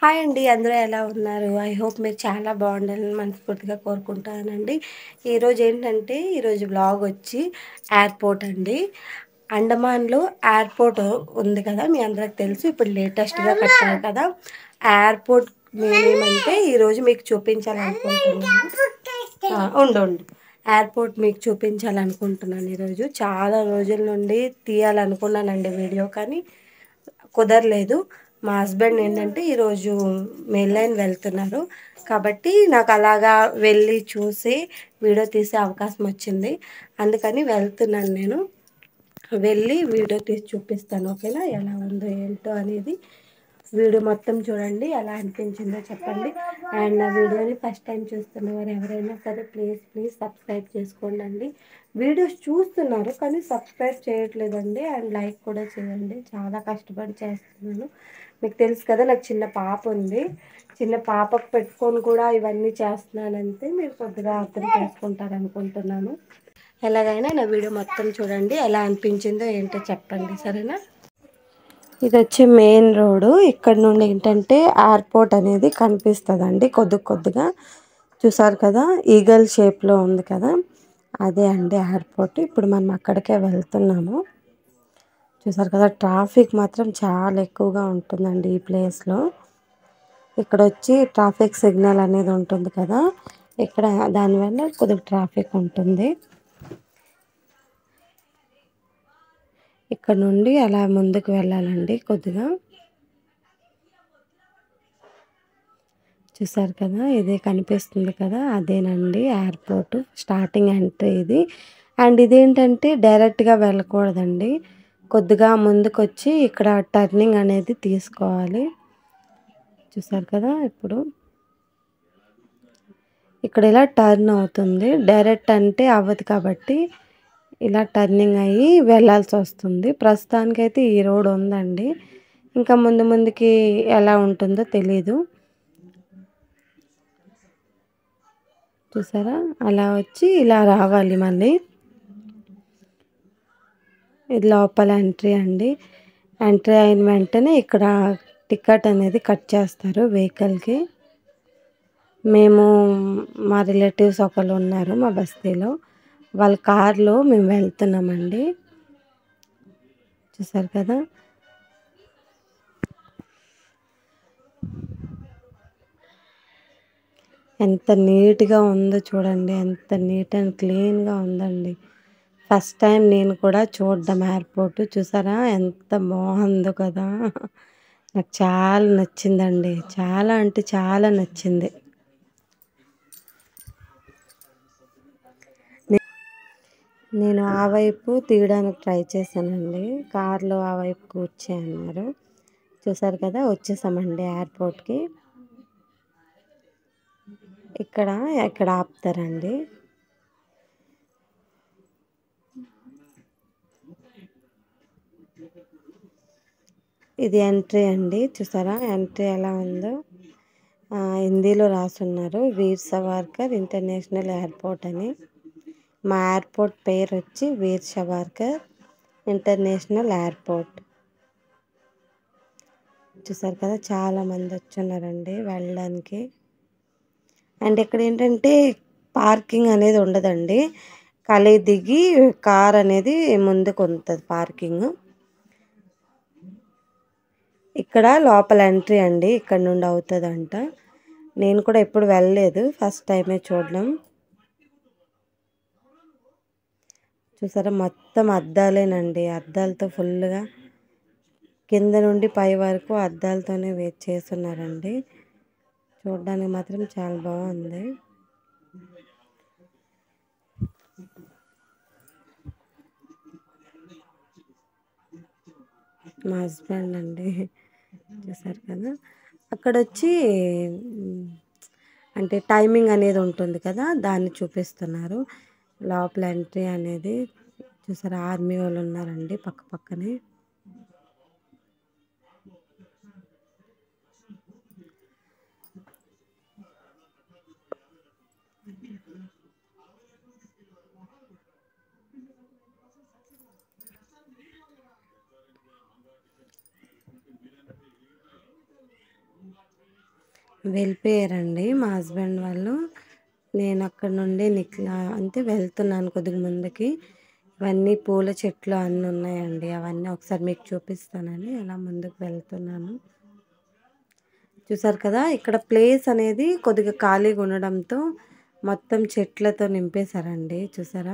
hi అండి అందరూ ఎలా ఉన్నారు ఐ హోప్ మీరు చాలా బాగుండాలని మనస్ఫూర్తిగా కోరుకుంటానండి ఈరోజు ఏంటంటే ఈరోజు బ్లాగ్ వచ్చి ఎయిర్పోర్ట్ అండి అండమాన్లో ఎయిర్పోర్ట్ ఉంది కదా మీ అందరికి తెలుసు ఇప్పుడు లేటెస్ట్గా కట్టారు కదా ఎయిర్పోర్ట్ మేమేమంటే ఈరోజు మీకు చూపించాలనుకుంటున్నాను ఆ, ఉండు ఉండు ఎయిర్పోర్ట్ మీకు చూపించాలనుకుంటున్నాను ఈరోజు చాలా రోజుల నుండి తీయాలనుకున్నానండి వీడియో కానీ కుదరలేదు మా హస్బెండ్ ఏంటంటే ఈరోజు మెయిన్ వెళ్తున్నారు కాబట్టి నాకు అలాగా వెళ్ళి చూసి వీడియో తీసే అవకాశం వచ్చింది అందుకని వెళ్తున్నాను నేను వెళ్ళి వీడియో తీసి చూపిస్తాను ఓకేనా ఎలా ఉందో ఏంటో అనేది వీడియో మొత్తం చూడండి ఎలా అనిపించిందో చెప్పండి అండ్ నా వీడియోని ఫస్ట్ టైం చూస్తున్న వారు ఎవరైనా సరే ప్లీజ్ ప్లీజ్ సబ్స్క్రైబ్ చేసుకోండి అండి వీడియోస్ చూస్తున్నారు కానీ సబ్స్క్రైబ్ చేయట్లేదండి అండ్ లైక్ కూడా చేయండి చాలా కష్టపడి చేస్తున్నాను మీకు తెలుసు కదా నాకు చిన్న పాప ఉంది చిన్న పాపకు పెట్టుకొని కూడా ఇవన్నీ చేస్తున్నానంటే మీరు కొద్దిగా అర్థం చేసుకుంటారు అనుకుంటున్నాను ఎలాగైనా నా వీడియో మొత్తం చూడండి ఎలా అనిపించిందో ఏంటో చెప్పండి సరేనా ఇది వచ్చి మెయిన్ రోడ్డు ఇక్కడ నుండి ఏంటంటే ఎయిర్పోర్ట్ అనేది కనిపిస్తుందండి కొద్ది కొద్దిగా చూసారు కదా ఈగల్ షేప్లో ఉంది కదా అదే అండి ఎయిర్పోర్ట్ ఇప్పుడు మనం అక్కడికే వెళ్తున్నాము చూసారు కదా ట్రాఫిక్ మాత్రం చాలా ఎక్కువగా ఉంటుందండి ఈ ప్లేస్లో ఇక్కడ వచ్చి ట్రాఫిక్ సిగ్నల్ అనేది ఉంటుంది కదా ఇక్కడ దానివల్ల కొద్దిగా ట్రాఫిక్ ఉంటుంది ఇక్కడ నుండి అలా ముందుకు వెళ్ళాలండి కొద్దిగా చూసారు కదా ఇదే కనిపిస్తుంది కదా అదేనండి ఎయిర్పోర్ట్ స్టార్టింగ్ ఎంట్రీ ఇది అండ్ ఇదేంటంటే డైరెక్ట్గా వెళ్ళకూడదండి కొద్దిగా ముందుకు వచ్చి ఇక్కడ టర్నింగ్ అనేది తీసుకోవాలి చూసారు కదా ఇప్పుడు ఇక్కడ ఇలా టర్న్ అవుతుంది డైరెక్ట్ అంటే అవ్వదు కాబట్టి ఇలా టర్నింగ్ అయ్యి వెళ్ళాల్సి వస్తుంది ప్రస్తుతానికైతే ఈ రోడ్ ఉందండి ఇంకా ముందు ముందుకి ఎలా ఉంటుందో తెలీదు చూసారా అలా వచ్చి ఇలా రావాలి మళ్ళీ ఇది లోపల ఎంట్రీ అండి ఎంట్రీ అయిన వెంటనే ఇక్కడ టికెట్ అనేది కట్ చేస్తారు వెహికల్కి మేము మా రిలేటివ్స్ ఒకరు ఉన్నారు మా బస్తీలో వాళ్ళ కార్లో మేము వెళ్తున్నామండి చూసారు కదా ఎంత నీట్గా ఉందో చూడండి ఎంత నీట్ అండ్ క్లీన్గా ఉందండి ఫస్ట్ టైం నేను కూడా చూడడం ఎయిర్పోర్ట్ చూసారా ఎంత బాగుందో కదా నాకు చాలా నచ్చిందండి చాలా అంటే చాలా నచ్చింది నేను ఆ వైపు తీయడానికి ట్రై చేశానండి కార్లో ఆ వైపు కూర్చే అన్నారు చూసారు కదా వచ్చేసామండి ఎయిర్పోర్ట్కి ఇక్కడ ఇక్కడ ఆపుతారండి ఇది ఎంట్రీ అండి చూసారా ఎంట్రీ ఎలా ఉందో ఆ, హిందీలో రాసున్నారు వీర్ సవార్కర్ ఇంటర్నేషనల్ ఎయిర్పోర్ట్ అని మా ఎయిర్పోర్ట్ పేరు వచ్చి వీర్ సవార్కర్ ఇంటర్నేషనల్ ఎయిర్పోర్ట్ చూసారు కదా చాలా మంది వచ్చున్నారండి వెళ్ళడానికి అండ్ ఇక్కడ ఏంటంటే పార్కింగ్ అనేది ఉండదండి ఖాళీ దిగి కార్ అనేది ముందుకు ఉంటుంది పార్కింగ్ ఇక్కడ లోపల ఎంట్రీ అండి ఇక్కడ నుండి అవుతుందంట నేను కూడా ఎప్పుడు వెళ్ళలేదు ఫస్ట్ టైమే చూడడం చూసారా మొత్తం అద్దాలేనండి అద్దాలతో ఫుల్గా కింద నుండి పై వరకు అద్దాలతోనే వేట్ చేస్తున్నారండి చూడడానికి మాత్రం చాలా బాగుంది మా హస్బెండ్ అండి చూసారు కదా అక్కడ వచ్చి మ్, అంటే టైమింగ్ అనేది ఉంటుంది కదా దాన్ని చూపిస్తున్నారు లోపల ఎంట్రీ అనేది చూసారు ఆర్మీ వాళ్ళు ఉన్నారండి పక్క పక్కనే వెళ్ళిపోయారండి మా హస్బెండ్ వాళ్ళు నేను అక్కడ నుండి నిక్లా అంటే వెళ్తున్నాను కొద్దిగా ముందుకి ఇవన్నీ పూల చెట్లు అన్నీ ఉన్నాయండి అవన్నీ ఒకసారి మీకు చూపిస్తానని అలా ముందుకు వెళ్తున్నాను చూసారు కదా ఇక్కడ ప్లేస్ అనేది కొద్దిగా ఖాళీగా ఉండడంతో మొత్తం చెట్లతో నింపేశారండి చూసారా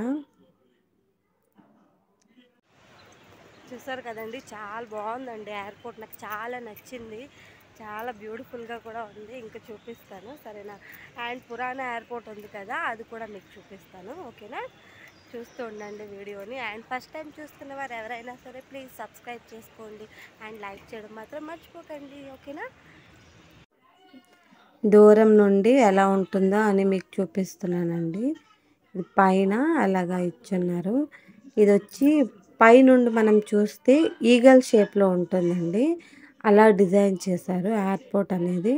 చూసారు కదండి చాలా బాగుందండి ఎయిర్పోర్ట్ నాకు చాలా నచ్చింది చాలా బ్యూటిఫుల్గా కూడా ఉంది ఇంకా చూపిస్తాను సరేనా అండ్ పురాణ ఎయిర్పోర్ట్ ఉంది కదా అది కూడా మీకు చూపిస్తాను ఓకేనా చూస్తూ ఉండండి వీడియోని అండ్ ఫస్ట్ టైం చూస్తున్న వారు ఎవరైనా సరే ప్లీజ్ సబ్స్క్రైబ్ చేసుకోండి అండ్ లైక్ చేయడం మాత్రం మర్చిపోకండి ఓకేనా దూరం నుండి ఎలా ఉంటుందో అని మీకు చూపిస్తున్నానండి ఇది పైన అలాగా ఇచ్చున్నారు ఇది వచ్చి పైనుండి మనం చూస్తే ఈగల్ షేప్లో ఉంటుందండి అలా డిజైన్ చేశారు ఎయిర్పోర్ట్ అనేది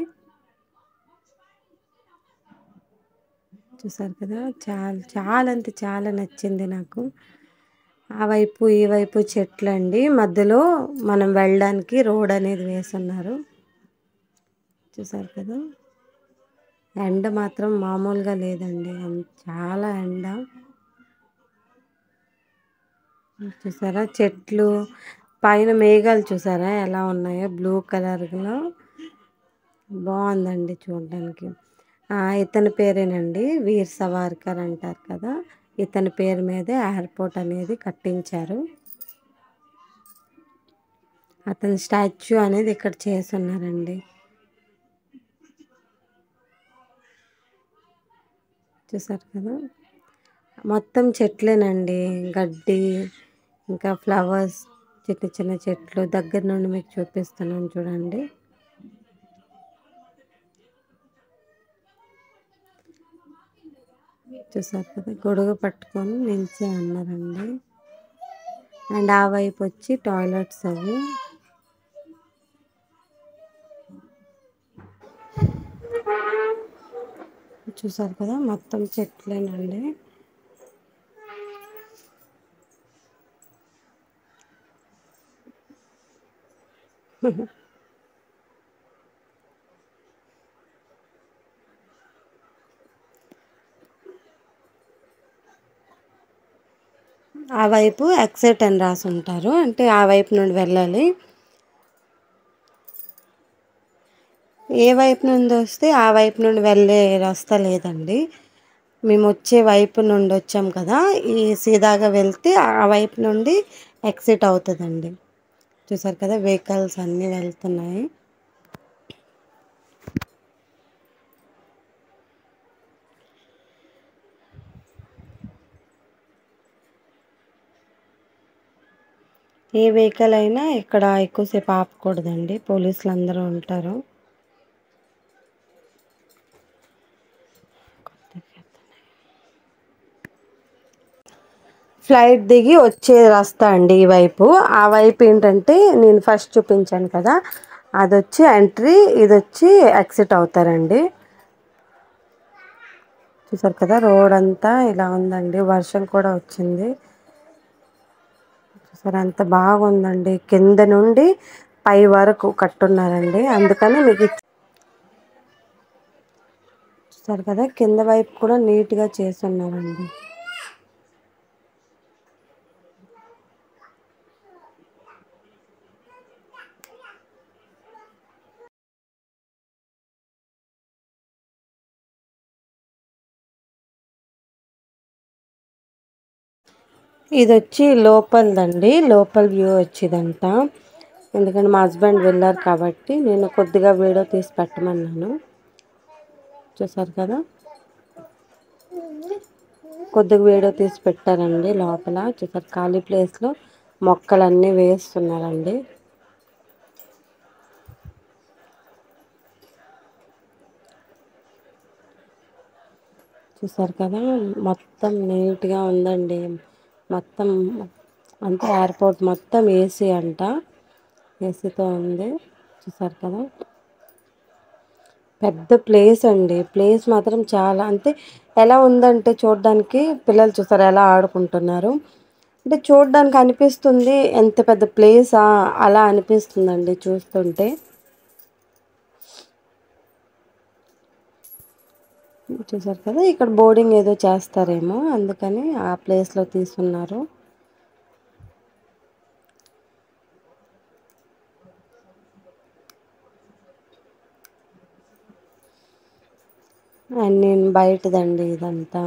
చూసారు కదా చాలా చాలా అంటే చాలా నచ్చింది నాకు ఆ వైపు ఈ వైపు చెట్లు అండి మధ్యలో మనం వెళ్ళడానికి రోడ్ అనేది వేసున్నారు చూసారు కదా ఎండ మాత్రం మామూలుగా లేదండి అం- చాలా ఎండ చూసారా చెట్లు పైన మేఘాలు చూసారా ఎలా ఉన్నాయో బ్లూ కలర్లో బాగుందండి చూడడానికి ఆ, ఇతని పేరేనండి వీర్ సవార్కర్ అంటారు కదా ఇతని పేరు మీదే ఎయిర్పోర్ట్ అనేది కట్టించారు అతని స్టాచ్యూ అనేది ఇక్కడ చేసున్నారండి చూసారు కదా మొత్తం చెట్లేనండి గడ్డి ఇంకా ఫ్లవర్స్ చిన్న చిన్న చెట్లు దగ్గర నుండి మీకు చూపిస్తున్నాను చూడండి చూసారు కదా గొడుగు పట్టుకొని నిలిచే ఉన్నారండి అండ్ ఆ వైపు వచ్చి టాయిలెట్స్ అవి చూసారు కదా మొత్తం చెట్లేనండి ఆ వైపు ఎక్సెట్ అని రాసి ఉంటారు అంటే ఆ వైపు నుండి వెళ్ళాలి ఏ వైపు నుండి వస్తే ఆ వైపు నుండి వెళ్ళే రస్తా లేదండి మేము వచ్చే వైపు నుండి వచ్చాం కదా ఈ సీదాగా వెళ్తే ఆ వైపు నుండి ఎక్సిట్ అవుతుందండి చూసారు కదా వెహికల్స్ అన్నీ వెళ్తున్నాయి ఏ వెహికల్ అయినా ఇక్కడ ఎక్కువసేపు ఆపకూడదండి పోలీసులు అందరూ ఉంటారు ఫ్లైట్ దిగి వచ్చే రస్తా అండి ఈ వైపు ఆ వైపు ఏంటంటే నేను ఫస్ట్ చూపించాను కదా అది వచ్చి ఎంట్రీ ఇది వచ్చి ఎక్సిట్ అవుతారండి చూసారు కదా రోడ్ అంతా ఇలా ఉందండి వర్షం కూడా వచ్చింది చూసారు ఎంత బాగుందండి కింద నుండి పై వరకు కట్టున్నారండి అందుకని మీకు ఇది చూసారు కదా కింద వైపు కూడా నీట్గా చేస్తున్నారండి ఇది వచ్చి లోపలదండి లోపల వ్యూ వచ్చిందంట ఎందుకంటే మా హస్బెండ్ వెళ్ళారు కాబట్టి నేను కొద్దిగా వీడియో తీసి పెట్టమన్నాను చూసారు కదా కొద్దిగా వీడియో తీసి పెట్టారండి లోపల చూసారు ఖాళీ ప్లేస్లో మొక్కలన్నీ వేస్తున్నారండి చూసారు కదా మొత్తం నీట్గా ఉందండి మొత్తం అంతా ఎయిర్పోర్ట్ మొత్తం ఏసీ అంట ఏసీతో ఉంది చూసారు కదా పెద్ద ప్లేస్ అండి ప్లేస్ మాత్రం చాలా అంటే ఎలా ఉందంటే చూడడానికి పిల్లలు చూసారు ఎలా ఆడుకుంటున్నారు అంటే చూడడానికి అనిపిస్తుంది ఎంత పెద్ద ప్లేసా అలా అనిపిస్తుందండి చూస్తుంటే చూసారు కదా ఇక్కడ బోర్డింగ్ ఏదో చేస్తారేమో అందుకని ఆ ప్లేస్లో తీస్తున్నారు అండ్ నేను బయటదండి ఇదంతా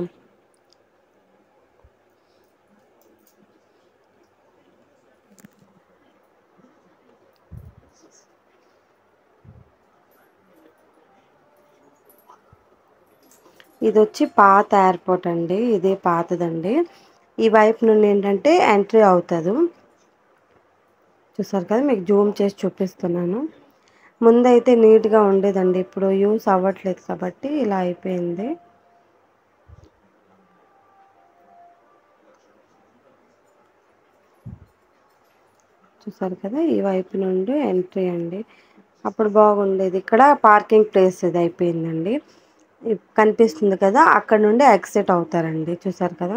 ఇది వచ్చి పాత ఎయిర్పోర్ట్ అండి ఇదే పాతదండి ఈ వైపు నుండి ఏంటంటే ఎంట్రీ అవుతుంది చూసారు కదా మీకు జూమ్ చేసి చూపిస్తున్నాను ముందైతే నీట్గా ఉండేదండి ఇప్పుడు యూస్ అవ్వట్లేదు కాబట్టి ఇలా అయిపోయింది చూసారు కదా ఈ వైపు నుండి ఎంట్రీ అండి అప్పుడు బాగుండేది ఇక్కడ పార్కింగ్ ప్లేస్ ఇది అయిపోయిందండి ఇప్ కనిపిస్తుంది కదా అక్కడ నుండి ఎగ్జిట్ అవుతారండి చూసారు కదా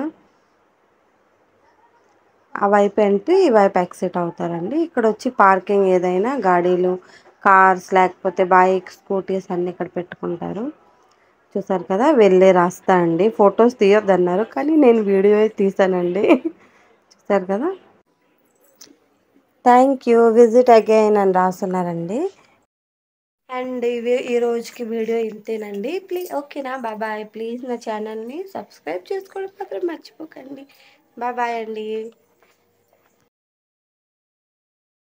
ఆ వైపు ఎంట్రీ ఈ వైపు ఎగ్జిట్ అవుతారండి ఇక్కడ వచ్చి పార్కింగ్ ఏదైనా గాడీలు కార్స్ లేకపోతే బైక్ స్కూటీస్ అన్ని ఇక్కడ పెట్టుకుంటారు చూసారు కదా వెళ్ళే రాస్తా అండి ఫొటోస్ తీయొద్దన్నారు కానీ నేను వీడియో తీసానండి చూసారు కదా థ్యాంక్ యూ విజిట్ అగైన్ అని రాస్తున్నారండి అండ్ ఇవి ఈ రోజుకి వీడియో ఇంతేనండి ప్లీజ్ ఓకేనా బాయ్ బాయ్ ప్లీజ్ నా ఛానల్ని సబ్స్క్రైబ్ చేసుకోవడం మాత్రం మర్చిపోకండి బాయ్ బాయ్ అండి